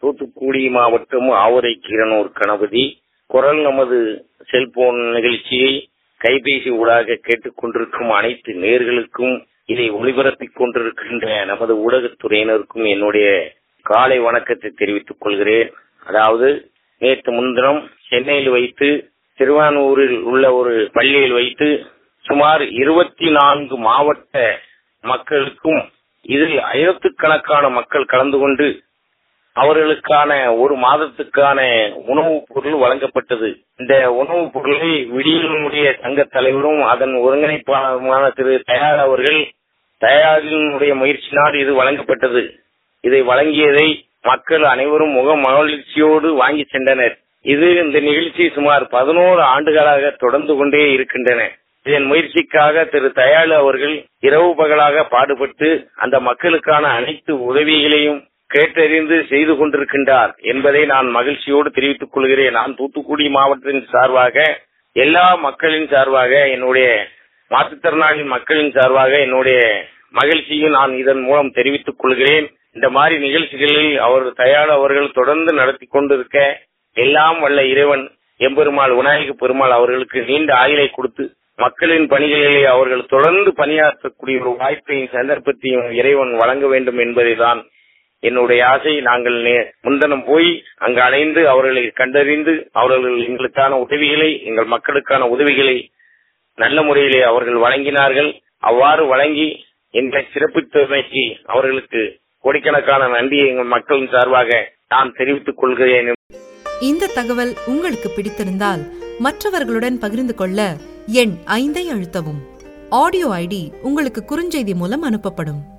தூத்துக்குடி மாவட்டம் ஆவரை கீரனூர் கணபதி குரல் நமது செல்போன் நிகழ்ச்சியை கைபேசி ஊடாக கேட்டுக்கொண்டிருக்கும் அனைத்து நேர்களுக்கும் இதை ஒளிபரப்பிக் கொண்டிருக்கின்ற நமது ஊடகத்துறையினருக்கும் என்னுடைய காலை வணக்கத்தை தெரிவித்துக் கொள்கிறேன் அதாவது நேற்று முன்தினம் சென்னையில் வைத்து திருவானூரில் உள்ள ஒரு பள்ளியில் வைத்து சுமார் இருபத்தி நான்கு மாவட்ட மக்களுக்கும் இதில் ஆயிரத்துக்கணக்கான மக்கள் கலந்து கொண்டு அவர்களுக்கான ஒரு மாதத்துக்கான உணவுப் பொருள் வழங்கப்பட்டது இந்த உணவுப் பொருளை விடியலுடைய சங்க தலைவரும் அதன் ஒருங்கிணைப்பாளருமான திரு தயார் அவர்கள் தயாரினுடைய முயற்சினால் இது வழங்கப்பட்டது இதை வழங்கியதை மக்கள் அனைவரும் முக மகிழ்ச்சியோடு வாங்கி சென்றனர் இது இந்த நிகழ்ச்சி சுமார் பதினோரு ஆண்டுகளாக தொடர்ந்து கொண்டே இருக்கின்றன இதன் முயற்சிக்காக திரு தயாளு அவர்கள் இரவு பகலாக பாடுபட்டு அந்த மக்களுக்கான அனைத்து உதவிகளையும் கேட்டறிந்து செய்து கொண்டிருக்கின்றார் என்பதை நான் மகிழ்ச்சியோடு தெரிவித்துக் கொள்கிறேன் நான் தூத்துக்குடி மாவட்டத்தின் சார்பாக எல்லா மக்களின் சார்பாக என்னுடைய மாற்றுத்திறனாளி மக்களின் சார்பாக என்னுடைய மகிழ்ச்சியை நான் இதன் மூலம் தெரிவித்துக் கொள்கிறேன் இந்த மாதிரி நிகழ்ச்சிகளில் அவர் தயார் அவர்கள் தொடர்ந்து நடத்தி கொண்டிருக்க எல்லாம் வல்ல இறைவன் எம்பெருமாள் விநாயக பெருமாள் அவர்களுக்கு நீண்ட ஆயுளை கொடுத்து மக்களின் பணிகளிலே அவர்கள் தொடர்ந்து பணியாற்றக்கூடிய ஒரு வாய்ப்பையும் சந்தர்ப்பத்தையும் இறைவன் வழங்க வேண்டும் என்பதைதான் என்னுடைய ஆசை நாங்கள் முன்தனம் போய் அங்கு அலைந்து அவர்களை கண்டறிந்து அவர்கள் எங்களுக்கான உதவிகளை எங்கள் மக்களுக்கான உதவிகளை நல்ல முறையிலே அவர்கள் வழங்கினார்கள் அவ்வாறு வழங்கி என்ற சிறப்புத்தன்மைக்கு அவர்களுக்கு கோடிக்கணக்கான நன்றியை எங்கள் மக்களின் சார்பாக நான் தெரிவித்துக் கொள்கிறேன் இந்த தகவல் உங்களுக்கு பிடித்திருந்தால் மற்றவர்களுடன் பகிர்ந்து கொள்ள எண் ஐந்தை அழுத்தவும் ஆடியோ ஐடி உங்களுக்கு குறுஞ்செய்தி மூலம் அனுப்பப்படும்